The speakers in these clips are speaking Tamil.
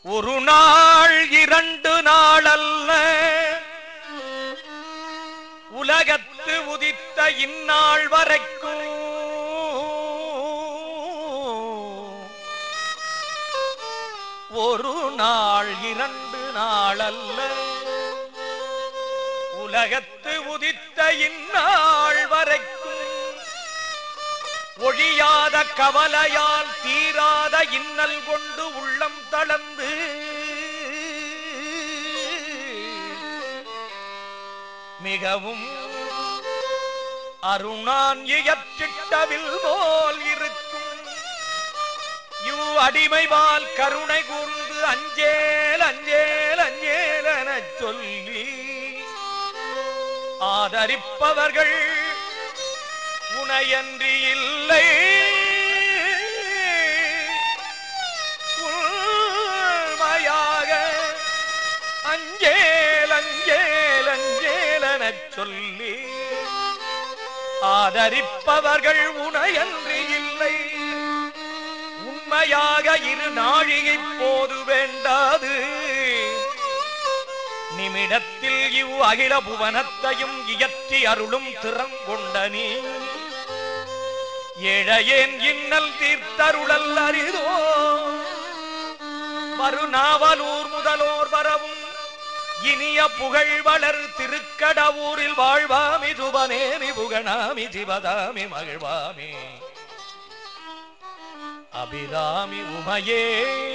ஒரு நாள் இரண்டு நாள் அல்ல உலகத்து உதித்த இந்நாள் வரைக்கும் ஒரு நாள் இரண்டு நாள் அல்ல உலகத்து உதித்த இந்நாள் வரைக்கும் ஒழியாத கவலையால் தீராத இன்னல் கொண்டு உள்ளம் தளர்ந்து மிகவும் அருணான் இயற்றிட்டவில் போல் இருக்கும் யூ அடிமைவால் கருணை கூர்ந்து அஞ்சேல் அஞ்சேல் அஞ்சேல் எனச் சொல்லி ஆதரிப்பவர்கள் உனையன்றி இல்லை உண்மையாக அஞ்சேல் அஞ்சேல் அஞ்சேல் எனச் சொல்லி ஆதரிப்பவர்கள் உனையன்றி இல்லை உண்மையாக இரு நாழிகை போது வேண்டாது நிமிடத்தில் இவ் அகில புவனத்தையும் இயற்றி அருளும் திறங்கொண்ட நீ ஏழையேன் இன்னல் தீர்த்தருளல் அரிதோ மறுநாவலூர் முதலோர் வரவும் இனிய புகழ் வளர் திருக்கடவூரில் வாழ்வாமி துபனேமி புகழாமி ஜிவதாமி மகிழ்வாமி அபிராமி உமையே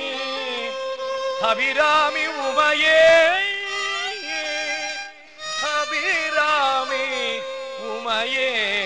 அபிராமி உமையே அபிராமி உமையே